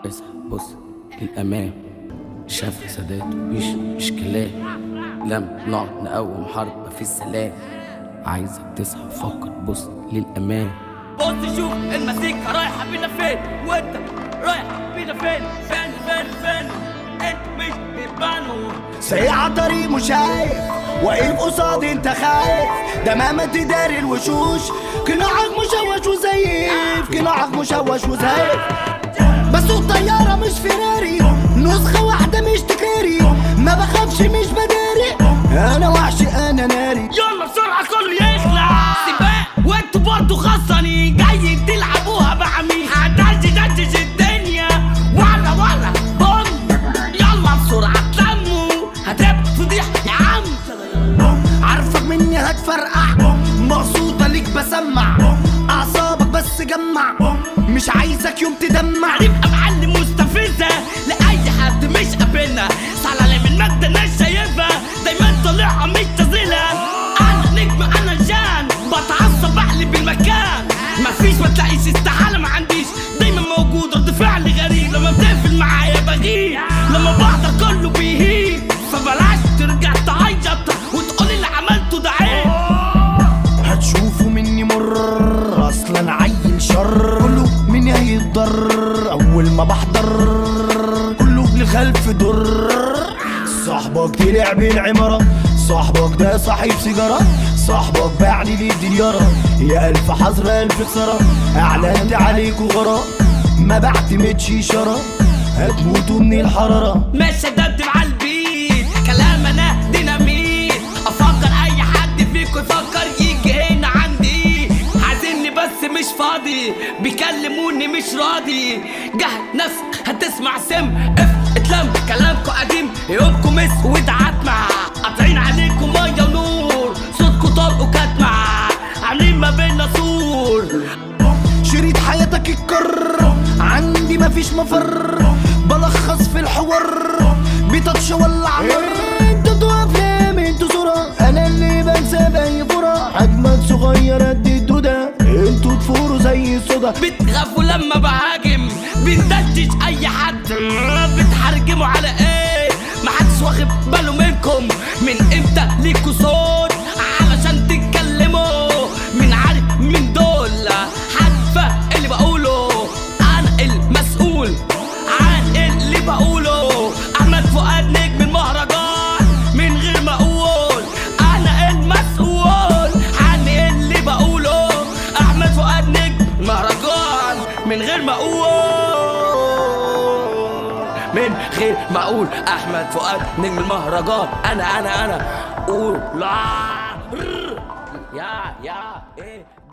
اصحى بص للأمام شاف سادات مش مش كلام لما نقعد نقوم حرب في السلام عايزك تصحى فكر بص للأمام بص شوف المزيكا رايحة بينا فين وانت رايح بينا فين فين فين فين انت مش بيبانو سايق على طريق مش شايف واقف قصادي انت خايف ده مهما تداري الوشوش قناعك مشوش وزيف قناعك مشوش وزيف بسوق طيارة مش فيراري نسخة واحدة مش تكاري ما بخافش مش بداري انا وحش انا ناري يلا بسرعة كله يخلع سباق وانتوا برضه خصني جاي تلعبوها مع مين هدش دشش الدنيا ولا ولا بوم يلا بسرعة تلموا هتبقى فضيح يا عم عارفك مني هتفرقع مقصودة ليك بسمع اعصابك بس جمع مش عايزك يوم تدمع هنبقى معلم مستفزة لأي حد مش قابلنا سلالم المادة ناس شايفها دايما طالعها مش تزيلة أنا نجم أنا جان بتعصب أقلب المكان مفيش ما تلاقيش استحالة ما عنديش دايما موجود رد فعل غريب لما بتقفل معايا بغيب لما بحضر كله بيهيب فبلاش ترجع تعيط وتقولي اللي عملته ده عيب هتشوفوا مني مر اصلا عيل شر كله مني هيتضر اول ما بحضر كله لخلف در صاحبك طلع بالعمارة صاحبك ده صاحب سيجارة صاحبك باعني لي الديارة يا ألف حذر ألف خسارة أعلنت عليكوا غراء ما بعتمدش إشارة هتموتوا من الحرارة مش هدبدب على البيت كلام انا ديناميت افكر اي حد فيكم يفكر يجي هنا عندي عايزيني بس مش فاضي بيكلموني مش راضي جه ناس هتسمع سم اف اتلم كلامكم قديم يومكم اسود عتمة قاطعين عليكم ميه ونور صوتكم طلق وكتمة عاملين ما بينا سور شريط حياتك الكر عندي مفيش مفر بلخص في الحوار بتاتش ولا نار انتوا افلام انتوا صورة انا اللي بنسى باي فرة حجمك صغير قد الدودة انتوا تفوروا زي الصدى بتخافوا لما بهاجم بندشش اي حد بتحرجموا على ايه محدش واخد باله منكم من امتى ليكوا صوت علشان تتكلموا من عارف من دول حتى اللي بقوله انا المسؤول عن اللي بقوله احمد فؤاد نجم المهرجان من غير ما اقول انا المسؤول عن اللي بقوله احمد فؤاد نجم المهرجان من غير ما اقول من غير ما اقول احمد فؤاد نجم المهرجان انا انا انا قول لا يا يا ايه